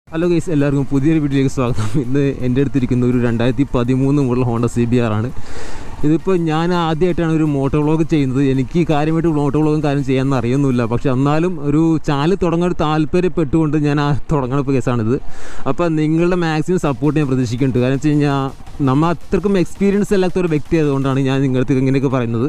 hello guys എല്ലാവർക്കും പുതിയൊരു വീഡിയോയിലേക്ക് സ്വാഗതം ഇന്ന് എൻ്റെ അടുത്തിരിക്കുന്ന ഒരു രണ്ടായിരത്തി പതിമൂന്ന് മുതൽ ഹോണ്ട സി ബി ആർ ആണ് ഇതിപ്പോൾ ഞാൻ ആദ്യമായിട്ടാണ് ഒരു മോട്ടോ വ്ളോഗ് ചെയ്യുന്നത് എനിക്ക് കാര്യമായിട്ട് മോട്ടോ വ്ളോഗും കാര്യം ചെയ്യാമെന്ന് അറിയുന്നില്ല പക്ഷെ എന്നാലും ഒരു ചാനൽ തുടങ്ങാൻ താല്പര്യപ്പെട്ടുകൊണ്ട് ഞാൻ ആ തുടങ്ങണ കേസാണിത് അപ്പോൾ നിങ്ങളുടെ മാക്സിമം സപ്പോർട്ട് ഞാൻ പ്രതീക്ഷിക്കുന്നുണ്ട് കാരണം വെച്ച് കഴിഞ്ഞാൽ നമ്മൾ അത്രക്കും എക്സ്പീരിയൻസ് അല്ലാത്ത ഒരു വ്യക്തി ആയതുകൊണ്ടാണ് ഞാൻ നിങ്ങൾക്ക് ഇങ്ങനെയൊക്കെ പറയുന്നത്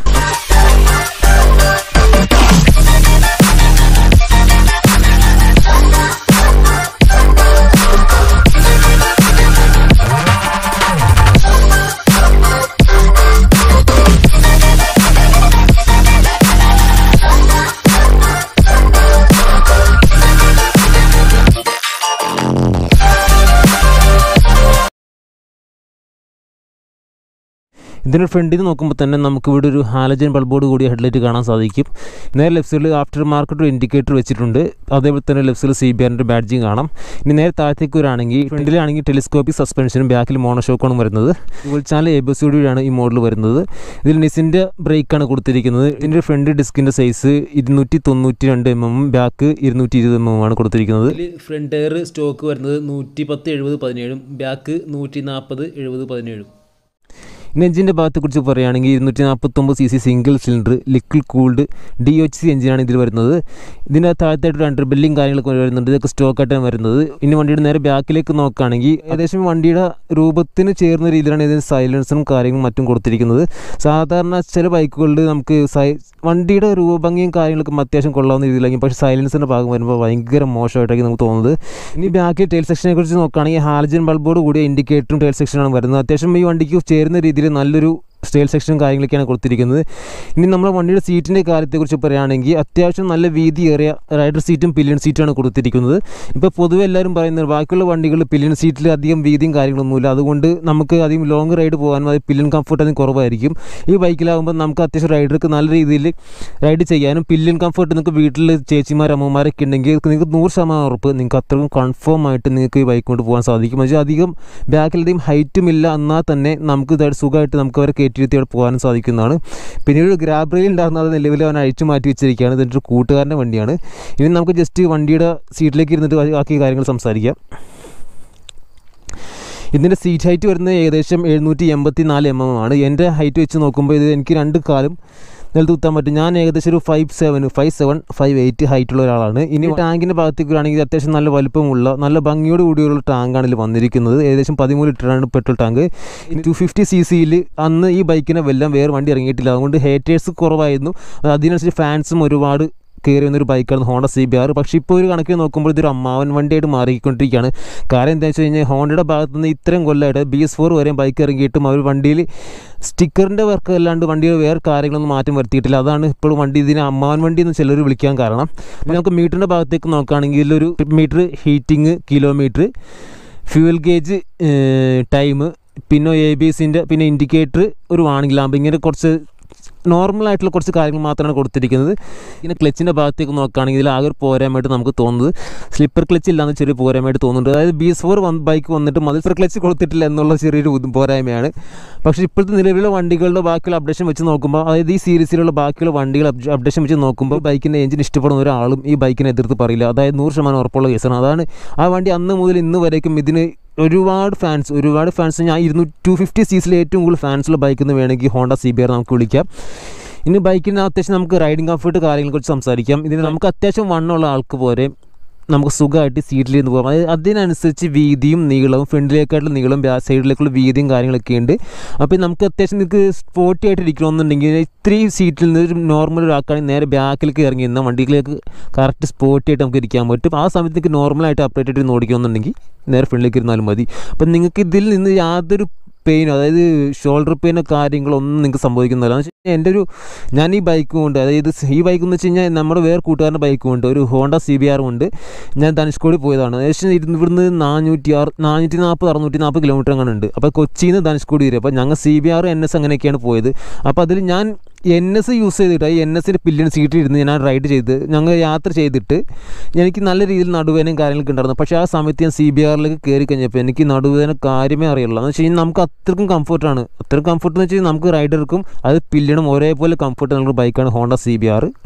ഇതിൻ്റെ ഫ്രണ്ടിൽ നിന്ന് നോക്കുമ്പോൾ തന്നെ നമുക്ക് ഇവിടെ ഒരു ഹാലജൻ ബൾബോട് കൂടിയ ഹെഡ്ലൈറ്റ് കാണാൻ സാധിക്കും നേരെ ലെഫ്റ്റ് സൈഡിൽ ആഫ്റ്റർ മാർക്കറ്റ് ഒരു ഇൻഡിക്കേറ്റർ വെച്ചിട്ടുണ്ട് അതേപോലെ തന്നെ ലെഫ്റ്റ് സൈഡിൽ സി ബി ആറിൻ്റെ ബാഡ്ജിങ് കാണാം ഇനി നേരെ താഴത്തേക്ക് വരാണെങ്കിൽ ഫ്രണ്ടിലാണെങ്കിൽ ടെലിസ്കോപ്പിക് സസ്പെൻഷനും ബാക്കിൽ മോണോഷോക്കാണ് വരുന്നത് ചാനൽ എ ബി സിയോടെയാണ് ഈ മോഡൽ വരുന്നത് ഇതിൽ നിസിൻ്റെ ബ്രേക്കാണ് കൊടുത്തിരിക്കുന്നത് ഇതിൻ്റെ ഫ്രണ്ട് ഡിസ്കിൻ്റെ സൈസ് ഇരുന്നൂറ്റി തൊണ്ണൂറ്റി രണ്ട് എം എം ബാക്ക് ഇരുന്നൂറ്റി ഇരുപത് എം എം ആണ് കൊടുത്തിരിക്കുന്നത് ഫ്രണ്ട് ടയർ സ്റ്റോക്ക് വരുന്നത് നൂറ്റി പത്ത് എഴുപത് പതിനേഴും ബാക്ക് നൂറ്റി നാൽപ്പത് എഴുപത് പതിനേഴും ഇനി എഞ്ചിൻ്റെ ഭാഗത്തെക്കുറിച്ച് പറയുകയാണെങ്കിൽ ഇരുന്നൂറ്റി നാൽപ്പത്തൊമ്പത് C C single cylinder liquid cooled D H C എഞ്ചിനാണ് ഇതിൽ വരുന്നത് ഇതിൻ്റെ താഴത്തായിട്ട് ഒരു അണ്ടർ ബില്ലിംഗ് കാര്യങ്ങളൊക്കെ വരുന്നുണ്ട് ഇതൊക്കെ സ്റ്റോക്കായിട്ടാണ് വരുന്നത് ഇനി വണ്ടിയുടെ നേരെ ബാക്കിലേക്ക് നോക്കുകയാണെങ്കിൽ ഏകദേശം വണ്ടിയുടെ രൂപത്തിന് ചേർന്ന രീതിയിലാണ് ഇതിന് സൈലൻസറും കാര്യങ്ങളും മറ്റും കൊടുത്തിരിക്കുന്നത് സാധാരണ ചില ബൈക്കുകളിൽ നമുക്ക് സൈ വണ്ടിയുടെ രൂപഭംഗിയും കാര്യങ്ങളൊക്കെ അത്യാവശ്യം കൊള്ളാവുന്ന രീതിയിലായിരിക്കും പക്ഷേ സൈലൻസിൻ്റെ ഭാഗം വരുമ്പോൾ ഭയങ്കര മോശമായിട്ടായിരിക്കും നമുക്ക് തോന്നുന്നത് ഇനി ബാക്കിൽ ടൈൽ സെക്ഷനെ കുറിച്ച് നോക്കുകയാണെങ്കിൽ ഹാലജൻ ബൾബോട് കൂടിയ ഇൻഡിക്കേറ്ററും ടൈൽ സെക്ഷനാണ് വരുന്നത് അത്യാവശ്യം ഈ വണ്ടിക്ക് ചേരുന്ന രീതിയിൽ നല്ലൊരു സ്റ്റൈൽ സെക്ഷനും കാര്യങ്ങളൊക്കെയാണ് കൊടുത്തിരിക്കുന്നത് ഇനി നമ്മൾ വണ്ടിയുടെ സീറ്റിൻ്റെ കാര്യത്തെക്കുറിച്ച് പറയുകയാണെങ്കിൽ അത്യാവശ്യം നല്ല വീതിയേറിയ റൈഡർ സീറ്റും പില്ലിയൻ സീറ്റുമാണ് കൊടുത്തിരിക്കുന്നത് ഇപ്പോൾ പൊതുവെ എല്ലാവരും പറയുന്നത് ബാക്കിയുള്ള വണ്ടികൾ പില്ലിയൻ സീറ്റിൽ അധികം വീതിയും കാര്യങ്ങളൊന്നുമില്ല അതുകൊണ്ട് നമുക്ക് അധികം ലോങ് റൈഡ് പോകാനും അത് പില്ലിയൻ കംഫർട്ട് അതിന് കുറവായിരിക്കും ഈ ബൈക്കിലാകുമ്പോൾ നമുക്ക് അത്യാവശ്യം റൈഡർക്ക് നല്ല രീതിയിൽ റൈഡ് ചെയ്യാനും പില്ലിയൻ കംഫർട്ട് നിങ്ങൾക്ക് വീട്ടിൽ ചേച്ചിമാർ അമ്മമാരൊക്കെ ഉണ്ടെങ്കിൽ നിങ്ങൾക്ക് നൂറ് ശതമാനം ഉറപ്പ് നിങ്ങൾക്ക് അത്രയും കൺഫേം ആയിട്ട് നിങ്ങൾക്ക് ഈ ബൈക്ക് കൊണ്ട് പോകാൻ സാധിക്കും പക്ഷേ അധികം ബാക്കിലധികം ഹൈറ്റും ഇല്ല എന്നാൽ തന്നെ നമുക്ക് ഇതായിട്ട് സുഖമായിട്ട് നമുക്ക് അവരെ കയറ്റിയിരുത്തി അവിടെ പോകാനും സാധിക്കുന്നതാണ് പിന്നീട് ഒരു ഗ്രാബ് റെയിൽ ഉണ്ടായിരുന്ന അത് നിലവിൽ അവൻ അഴിച്ചു മാറ്റി വെച്ചിരിക്കുകയാണ് ഇതിൻ്റെ ഒരു കൂട്ടുകാരൻ്റെ വണ്ടിയാണ് ഇനി നമുക്ക് ജസ്റ്റ് വണ്ടിയുടെ സീറ്റിലേക്ക് ഇരുന്നിട്ട് ബാക്കി കാര്യങ്ങൾ സംസാരിക്കാം ഇതിൻ്റെ സീറ്റ് ഹൈറ്റ് വരുന്നത് ഏകദേശം എഴുന്നൂറ്റി എൺപത്തി നാല് എം എം ആണ് എൻ്റെ ഹൈറ്റ് വെച്ച് നോക്കുമ്പോൾ ഇത് എനിക്ക് രണ്ട് കാലും നിലത്ത് കുത്താൻ പറ്റും ഞാൻ ഏകദേശം ഒരു five seven five seven five eight ഹൈറ്റുള്ള ഒരാളാണ് ഇനി ടാങ്കിൻ്റെ ഭാഗത്തേക്ക് ആണെങ്കിൽ അത്യാവശ്യം നല്ല വലുപ്പമുള്ള നല്ല ഭംഗിയോട് കൂടിയുള്ള ടാങ്കാണ് ഇതിൽ വന്നിരിക്കുന്നത് ഏകദേശം പതിമൂന്ന് ലിറ്ററാണ് petrol tank two fifty C സിയിൽ അന്ന് ഈ ബൈക്കിനെ വെല്ലം വേറെ വണ്ടി ഇറങ്ങിയിട്ടില്ല അതുകൊണ്ട് ഹേറ്റേഴ്സ് കുറവായിരുന്നു അതിനനുസരിച്ച് ഫാൻസും ഒരുപാട് കയറി വന്നൊരു ബൈക്കാണ് ഹോണ്ട സി ബി ആർ പക്ഷേ ഇപ്പോൾ ഒരു കണക്കിൽ നോക്കുമ്പോൾ ഇതൊരു അമ്മാവൻ വണ്ടിയായിട്ട് മാറിക്കൊണ്ടിരിക്കുകയാണ് കാരണം എന്താ വെച്ച് കഴിഞ്ഞാൽ ഹോണ്ടയുടെ ഭാഗത്ത് നിന്ന് ഇത്രയും കൊല്ലമായിട്ട് ബി എസ് ഫോർ വരെ ബൈക്ക് ഇറങ്ങിയിട്ടും അവർ വണ്ടിയിൽ സ്റ്റിക്കറിൻ്റെ വർക്ക് അല്ലാണ്ട് വണ്ടിയിൽ വേറെ കാര്യങ്ങളൊന്നും മാറ്റം വരുത്തിയിട്ടില്ല അതാണ് ഇപ്പോൾ വണ്ടി ഇതിനെ അമ്മാവൻ വണ്ടി എന്ന് ചിലർ വിളിക്കാൻ കാരണം പിന്നെ നമുക്ക് മീറ്ററിൻ്റെ ഭാഗത്തേക്ക് നോക്കുകയാണെങ്കിൽ ഒരു metre heating kilometre fuel gauge time പിന്നെ എ ബി എസിൻ്റെ പിന്നെ ഇൻഡിക്കേറ്റർ ഒരു വാണിംഗ് ലാമ്പ് ഇങ്ങനെ കുറച്ച് നോർമൽ ആയിട്ടുള്ള കുറച്ച് കാര്യങ്ങൾ മാത്രമാണ് കൊടുത്തിരിക്കുന്നത് പിന്നെ ക്ലച്ചിൻ്റെ ഭാഗത്തേക്ക് നോക്കുകയാണെങ്കിൽ ഇതിൽ ആകെ ഒരു പോരായ്മയായിട്ട് നമുക്ക് തോന്നുന്നത് സ്ലിപ്പർ ക്ലച്ച് ഇല്ലാന്ന് ചെറിയ പോരായ്മയായിട്ട് തോന്നുന്നുണ്ട് അതായത് B S four one bike വന്നിട്ട് മതിൽ സ്ലിപ്പർ ക്ലച്ച് കൊടുത്തിട്ടില്ല എന്നുള്ള ചെറിയൊരു പോരായ്മയാണ് പക്ഷേ ഇപ്പോഴത്തെ നിലവിലെ വണ്ടികളുടെ ബാക്കിയുള്ള അപ്ഡേഷൻ വെച്ച് നോക്കുമ്പോൾ അതായത് ഈ സീരീസിലുള്ള ബാക്കിയുള്ള വണ്ടികൾ അപ്ഡേഷൻ വെച്ച് നോക്കുമ്പോൾ ബൈക്കിൻ്റെ എഞ്ചിൻ ഇഷ്ടപ്പെടുന്ന ഒരാളും ഈ ബൈക്കിനെ എതിർത്ത് പറയില്ല അതായത് നൂറ് ശതമാനം ഉറപ്പുള്ള കേസാണ് അതാണ് ആ വണ്ടി അന്ന് മുതൽ ഇന്ന് വരേക്കും ഇതിന് ഒരുപാട് ഫാൻസ് ഒരുപാട് ഫാൻസ് ഞാൻ ഇരുന്നൂറ്റി ടു ഫിഫ്റ്റി സീസിലെ ഏറ്റവും കൂടുതൽ ഫാൻസുള്ള ബൈക്കിൽ നിന്ന് വേണമെങ്കിൽ ഹോണ്ട സി ബി ആർ നമുക്ക് വിളിക്കാം ഇനി ബൈക്കിന് അത്യാവശ്യം നമുക്ക് റൈഡിങ് കംഫർട്ട് കാര്യങ്ങളെക്കുറിച്ച് സംസാരിക്കാം ഇതിന് നമുക്ക് അത്യാവശ്യം വണ്ണമുള്ള ആൾക്ക് പോരെ നമുക്ക് സുഖമായിട്ട് സീറ്റിൽ നിന്ന് പോകാം അതായത് അതിനനുസരിച്ച് വീതിയും നീളവും ഫ്രണ്ടിലേക്കായിട്ടുള്ള നീളം ബാക്ക് സൈഡിലേക്കുള്ള വീതിയും കാര്യങ്ങളൊക്കെ ഉണ്ട് അപ്പോൾ നമുക്ക് അത്യാവശ്യം നിങ്ങൾക്ക് സ്പോർട്ടി ആയിട്ട് ഇരിക്കണമെന്നുണ്ടെങ്കിൽ ഇത്രയും സീറ്റിൽ നിന്ന് ഒരു നോർമൽ ഒരാൾക്കാണെങ്കിൽ നേരെ ബാക്കിലേക്ക് ഇറങ്ങി നിന്നാൽ വണ്ടിയിലേക്ക് കറക്റ്റ് സ്പോർട്ടി ആയിട്ട് നമുക്ക് ഇരിക്കാൻ പറ്റും ആ സമയത്ത് നിങ്ങൾക്ക് നോർമലായിട്ട് അപ്ഡേറ്റ് ആയിട്ട് ഓടിക്കണമെന്നുണ്ടെങ്കിൽ നേരെ ഫ്രണ്ടിലേക്ക് ഇരുന്നാലും മതി അപ്പം നിങ്ങൾക്ക് ഇതിൽ നിന്ന് യാതൊരു പെയിനോ അതായത് ഷോൾഡർ പെയിനോ കാര്യങ്ങളൊന്നും നിങ്ങൾക്ക് സംഭവിക്കുന്നില്ല എന്ന് വെച്ചാൽ എൻ്റെ ഒരു ഞാൻ ഈ ബൈക്ക് കൊണ്ട് അതായത് ഈ ബൈക്ക് എന്ന് വെച്ച് കഴിഞ്ഞാൽ നമ്മുടെ വേറെ കൂട്ടുകാരൻ്റെ ബൈക്ക് കൊണ്ട് ഒരു ഹോണ്ട സി ബി ആർ കൊണ്ട് ഞാൻ ധനുഷ്കോടി പോയതാണ് ഏകദേശം ഇരുന്ന് ഇവിടുന്ന് നാനൂറ്റി ആറ് നാനൂറ്റി നാൽപ്പത് അറുന്നൂറ്റി നാൽപ്പത് കിലോമീറ്റർ അങ്ങനെ ഉണ്ട് അപ്പോൾ കൊച്ചിയിൽ നിന്ന് ധനുഷ്കോടി വരും അപ്പോൾ ഞങ്ങൾ C B R N S അങ്ങനെയൊക്കെയാണ് പോയത് അപ്പോൾ അതിൽ ഞാൻ എൻ എസ് യൂസ് ചെയ്തിട്ട് ഈ എൻ എസിൻ്റെ പില്ലിന് സീറ്റിൽ ഇരുന്ന് ഞാൻ റൈഡ് ചെയ്ത് ഞങ്ങൾ യാത്ര ചെയ്തിട്ട് എനിക്ക് നല്ല രീതിയിൽ നടുവേനയും കാര്യങ്ങളൊക്കെ ഉണ്ടായിരുന്നു പക്ഷേ ആ സമയത്ത് ഞാൻ സി ബി ആറിലേക്ക് കയറി കഴിഞ്ഞപ്പോൾ എനിക്ക് നടുവേന കാര്യമേ അറിയുള്ളൂ എന്ന് വെച്ച് കഴിഞ്ഞാൽ നമുക്ക് അത്രക്കും കംഫർട്ടാണ് അത്രയും കംഫർട്ട് എന്ന് വെച്ച് കഴിഞ്ഞാൽ നമുക്ക് റൈഡർക്കും അത് പില്ലിനും ഒരേപോലെ കംഫർട്ട് നൽകുന്ന ബൈക്കാണ് ഹോണ്ട സി ബി ആർ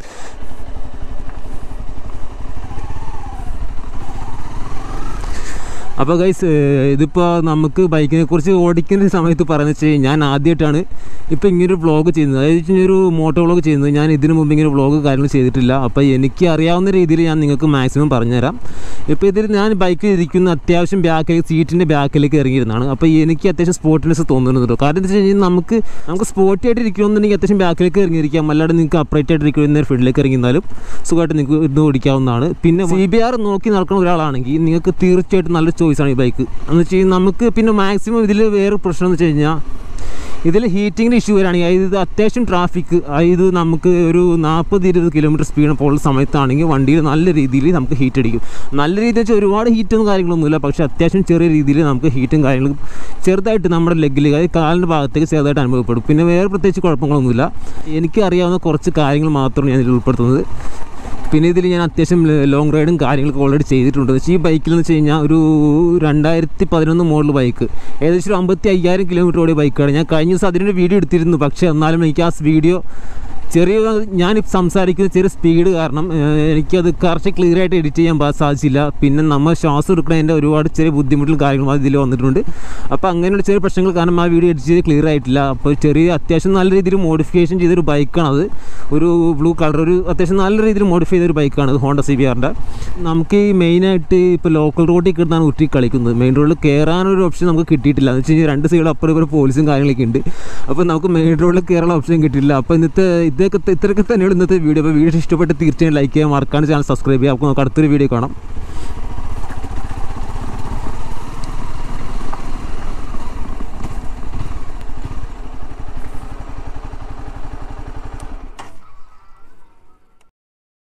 അപ്പോൾ ഗൈസ് ഇതിപ്പോൾ നമുക്ക് ബൈക്കിനെ കുറിച്ച് ഓടിക്കുന്ന സമയത്ത് പറയുന്നത് വെച്ച് കഴിഞ്ഞാൽ ഞാൻ ആദ്യമായിട്ടാണ് ഇപ്പോൾ ഇങ്ങനൊരു വ്ളോഗ് ചെയ്യുന്നത് അതായത് വെച്ച് കഴിഞ്ഞാൽ ഒരു മോട്ടോ വ്ളോഗ് ചെയ്യുന്നത് ഞാൻ ഇതിനു മുമ്പ് ഇങ്ങനെ വ്ളോഗ് കാര്യങ്ങൾ ചെയ്തിട്ടില്ല അപ്പോൾ എനിക്ക് അറിയാവുന്ന രീതിയിൽ ഞാൻ നിങ്ങൾക്ക് മാക്സിമം പറഞ്ഞുതരാം ഇപ്പോൾ ഇതിൽ ഞാൻ ബൈക്കിൽ ഇരിക്കുന്ന അത്യാവശ്യം ബാക്കിലേക്ക് സീറ്റിൻ്റെ ബാക്കിലേക്ക് ഇറങ്ങിയിരുന്നതാണ് അപ്പോൾ എനിക്ക് അത്യാവശ്യം സ്പോർട്ടിനെസ് തോന്നുന്നുണ്ട് കാരണം എന്താ വെച്ച് കഴിഞ്ഞാൽ നമുക്ക് നമുക്ക് സ്പോർട്ടി ആയിട്ട് ഇരിക്കണമെന്നുണ്ടെങ്കിൽ അത്യാവശ്യം ബാക്കിലേക്ക് ഇറങ്ങിയിരിക്കാം അല്ലാതെ നിങ്ങൾക്ക് അപ്രൈറ്റ് ആയിട്ട് ഇരിക്കുന്ന ഒരു ഫീൽഡിലേക്ക് ഇറങ്ങിയിരുന്നാലും സുഖമായിട്ട് നിങ്ങൾക്ക് ഇത് ഓടിക്കാവുന്നതാണ് പിന്നെ സി ബി ആർ നോക്കി നടക്കുന്ന ഒരാളാണെങ്കിൽ നിങ്ങൾക്ക് തീർച്ചയായിട്ടും നല്ല ചോയ്സാണ് ഈ ബൈക്ക് എന്ന് വെച്ച് കഴിഞ്ഞാൽ നമുക്ക് പിന്നെ മാക്സിമം ഇതിൽ വേറെ പ്രശ്നം എന്ന് വെച്ച് കഴിഞ്ഞാൽ ഇതിൽ ഹീറ്റിങ്ങിൻ്റെ ഇഷ്യൂ വരികയാണെങ്കിൽ അതായത് ഇത് അത്യാവശ്യം ട്രാഫിക് അതായത് നമുക്ക് ഒരു നാൽപ്പത് ഇരുപത് കിലോമീറ്റർ സ്പീഡ് പോകുന്ന സമയത്താണെങ്കിൽ വണ്ടിയിൽ നല്ല രീതിയിൽ നമുക്ക് ഹീറ്റ് അടിക്കും നല്ല രീതിയിൽ വെച്ചാൽ ഒരുപാട് ഹീറ്റും കാര്യങ്ങളൊന്നുമില്ല പക്ഷേ അത്യാവശ്യം ചെറിയ രീതിയിൽ നമുക്ക് ഹീറ്റും കാര്യങ്ങളും ചെറുതായിട്ട് നമ്മുടെ ലെഗിൽ അതായത് കാലിൻ്റെ ഭാഗത്തേക്ക് ചെറുതായിട്ട് അനുഭവപ്പെടും പിന്നെ വേറെ പ്രത്യേകിച്ച് കുഴപ്പങ്ങളൊന്നുമില്ല എനിക്ക് അറിയാവുന്ന കുറച്ച് കാര്യങ്ങൾ മാത്രമാണ് ഞാൻ ഇതിൽ ഉൾപ്പെടുത്തുന്നത് പിന്നെ ഇതിൽ ഞാൻ അത്യാവശ്യം ലോങ് റൈഡും കാര്യങ്ങളൊക്കെ ഓൾറെഡി ചെയ്തിട്ടുണ്ട് പക്ഷേ ഈ ബൈക്കിൽ എന്ന് വെച്ച് കഴിഞ്ഞാൽ ഒരു രണ്ടായിരത്തി പതിനൊന്ന് മോഡൽ ബൈക്ക് ഏകദേശം ഒരു അമ്പത്തി അയ്യായിരം കിലോമീറ്റർ ഓടിയ ബൈക്കാണ് ഞാൻ കഴിഞ്ഞ ദിവസം അതിൻ്റെ വീഡിയോ എടുത്തിരുന്നു പക്ഷേ എന്നാലും എനിക്ക് ആ വീഡിയോ ചെറിയ ഞാൻ സംസാരിക്കുന്ന ചെറിയ സ്പീഡ് കാരണം ഏഹ്, എനിക്കത് കറക്റ്റ് ക്ലിയർ ആയിട്ട് എഡിറ്റ് ചെയ്യാൻ പാ- സാധിച്ചില്ല പിന്നെ നമ്മൾ ശ്വാസം എടുക്കുന്നതിൻ്റെ ഒരുപാട് ചെറിയ ബുദ്ധിമുട്ടും കാര്യങ്ങളും അതിൽ വന്നിട്ടുണ്ട് അപ്പോൾ അങ്ങനെയുള്ള ചെറിയ പ്രശ്നങ്ങൾ കാരണം ആ വീഡിയോ എഡിറ്റ് ചെയ്ത് ക്ലിയർ ആയിട്ടില്ല അപ്പോൾ ചെറിയ അത്യാവശ്യം നല്ല രീതിയിൽ മോഡിഫിക്കേഷൻ ചെയ്തൊരു ബൈക്കാണ് അത് ഒരു ബ്ലൂ കളർ ഒരു അത്യാവശ്യം നല്ല രീതിയിൽ മോഡിഫൈ ചെയ്തൊരു ബൈക്കാണ് അത് ഹോണ്ട സി ബി ആറിൻ്റെ നമുക്ക് ഈ മെയിനായിട്ട് ഇപ്പോൾ ലോക്കൽ റോഡിൽ കിടന്നാണ് ഉരുട്ടി കളിക്കുന്നത് മെയിൻ റോഡിൽ കയറാനൊരു ഓപ്ഷൻ നമുക്ക് കിട്ടിയിട്ടില്ല എന്ന് വെച്ച് കഴിഞ്ഞാൽ രണ്ട് സൈഡിൽ അപ്പുറം ഇപ്പുറം പോലീസും കാര്യങ്ങളൊക്കെ ഉണ്ട് അപ്പോൾ നമുക്ക് മെയിൻ റോഡിൽ കയറാനുള്ള ഓപ്ഷൻ കിട്ടിയില്ല അപ്പോൾ ഇന്നത്തെ ഇതൊക്കെ ഇത്രയൊക്കെ തന്നെയാണ് ഇന്നത്തെ വീഡിയോ അപ്പോൾ വീഡിയോ ഇഷ്ടപ്പെട്ട് തീർച്ചയായും ലൈക്ക് ചെയ്യാൻ മറക്കാണ്ട് ചാനൽ സബ്സ്ക്രൈബ് ചെയ്യാം അപ്പോൾ നമുക്ക് അടുത്തൊരു വീഡിയോ കാണാം